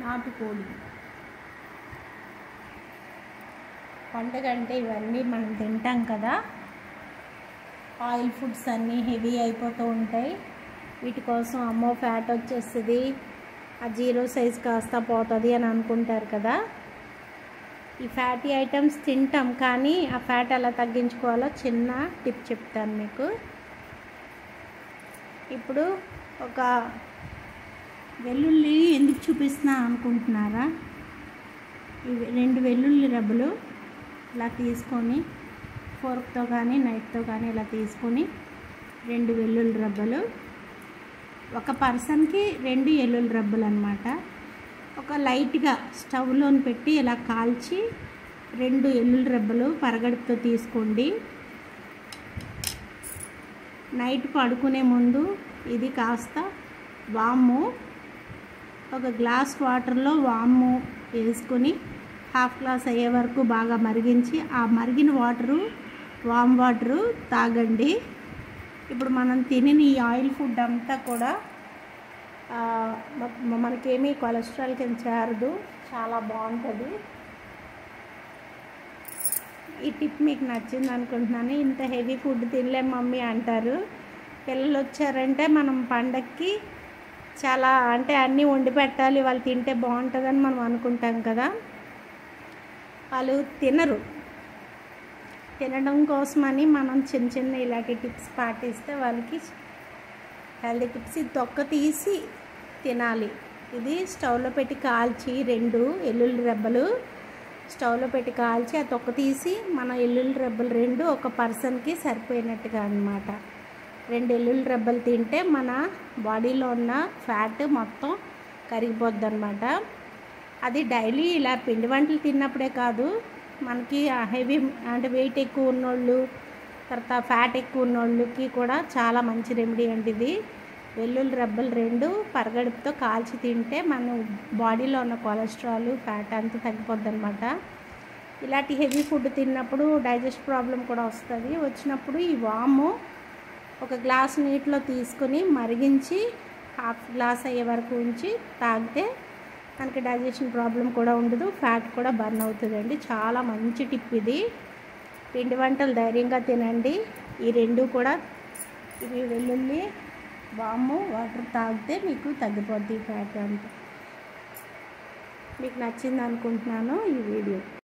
నాటుకోడి పండగ అంటే ఇవన్నీ మనం తింటాం కదా ఆయిల్ ఫుడ్స్ అన్నీ హెవీ అయిపోతూ ఉంటాయి వీటి కోసం అమ్మో ఫ్యాట్ వచ్చేస్తుంది ఆ జీరో సైజ్ కాస్త పోతుంది అని అనుకుంటారు కదా ఈ ఫ్యాటీ ఐటమ్స్ తింటాం కానీ ఆ ఫ్యాట్ ఎలా తగ్గించుకోవాలో చిన్న టిప్ చెప్తాను మీకు ఇప్పుడు ఒక వెల్లుల్లి ఎందుకు చూపిస్తున్నా అనుకుంటున్నారా ఇవి రెండు వెల్లుల్లి రబ్బలు ఇలా తీసుకొని ఫోర్క్తో కానీ నైఫ్తో కానీ ఇలా తీసుకొని రెండు వెల్లుల్లి రబ్బలు ఒక పర్సన్కి రెండు ఎల్లుల్లి రబ్బలు అనమాట ఒక లైట్గా స్టవ్లోని పెట్టి ఇలా కాల్చి రెండు ఎల్లుల్లి రబ్బలు పరగడుపుతో తీసుకోండి నైట్ పడుకునే ముందు ఇది కాస్త వాము ఒక గ్లాస్ వాటర్లో వాము వేసుకొని హాఫ్ గ్లాస్ అయ్యే వరకు బాగా మరిగించి ఆ మరిగిన వాటరు వామ్ వాటరు తాగండి ఇప్పుడు మనం తినిన ఈ ఆయిల్ ఫుడ్ అంతా కూడా ఆ, మ- మనకేమీ కొలెస్ట్రాల్ కింద చేరదు చాలా బాగుంటుంది ఈ టిప్ మీకు నచ్చింది అనుకుంటున్నాను ఇంత హెవీ ఫుడ్ తినలేం మమ్మీ అంటారు పిల్లలు వచ్చారంటే మనం పండక్కి చాలా అంటే అన్నీ వండి పెట్టాలి వాళ్ళు తింటే బాగుంటుందని మనం అనుకుంటాం కదా వాళ్ళు తినరు తినడం కోసమని మనం చిన్న చిన్న ఇలాంటి టిప్స్ పాటిస్తే వాళ్ళకి హెల్దీ టిప్స్ ఇది తొక్క తీసి తినాలి ఇది స్టవ్లో పెట్టి కాల్చి రెండు ఎల్లుల్లి రెబ్బలు స్టవ్లో పెట్టి కాల్చి ఆ తొక్క తీసి మన ఎల్లుల్లి రెబ్బలు రెండు ఒక పర్సన్కి సరిపోయినట్టుగా అన్నమాట రెండు ఎల్లుల్లి రెబ్బలు తింటే మన బాడీలో ఉన్న ఫ్యాట్ మొత్తం కరిగిపోద్ది అనమాట అది డైలీ ఇలా పిండి వంటలు తిన్నప్పుడే కాదు మనకి హెవీ అంటే వెయిట్ ఎక్కువ ఉన్నోళ్ళు తర్వాత ఫ్యాట్ ఎక్కువ ఉన్నోళ్ళకి కూడా చాలా మంచి రెమెడీ అండి ఇది వెల్లుల్లి రెబ్బలు రెండు పరగడుపుతో కాల్చి తింటే మన బాడీలో ఉన్న కొలెస్ట్రాల్ ఫ్యాట్ అంతా తగ్గిపోద్ది అనమాట ఇలాంటి హెవీ ఫుడ్ తిన్నప్పుడు డైజెస్ట్ ప్రాబ్లం కూడా వస్తుంది వచ్చినప్పుడు ఈ వాము ఒక గ్లాస్ నీటిలో తీసుకుని మరిగించి హాఫ్ గ్లాస్ అయ్యే వరకు ఉంచి తాగితే మనకి డైజెషన్ ప్రాబ్లం కూడా ఉండదు ఫ్యాట్ కూడా బర్న్ అవుతుందండి చాలా మంచి టిప్ ఇది పిండి వంటలు ధైర్యంగా తినండి ఈ రెండు కూడా ఇవి వెల్లుల్లి వాము వాటర్ తాగితే మీకు తగ్గిపోద్ది ఫ్యాట్ అంతా మీకు నచ్చింది అనుకుంటున్నాను ఈ వీడియో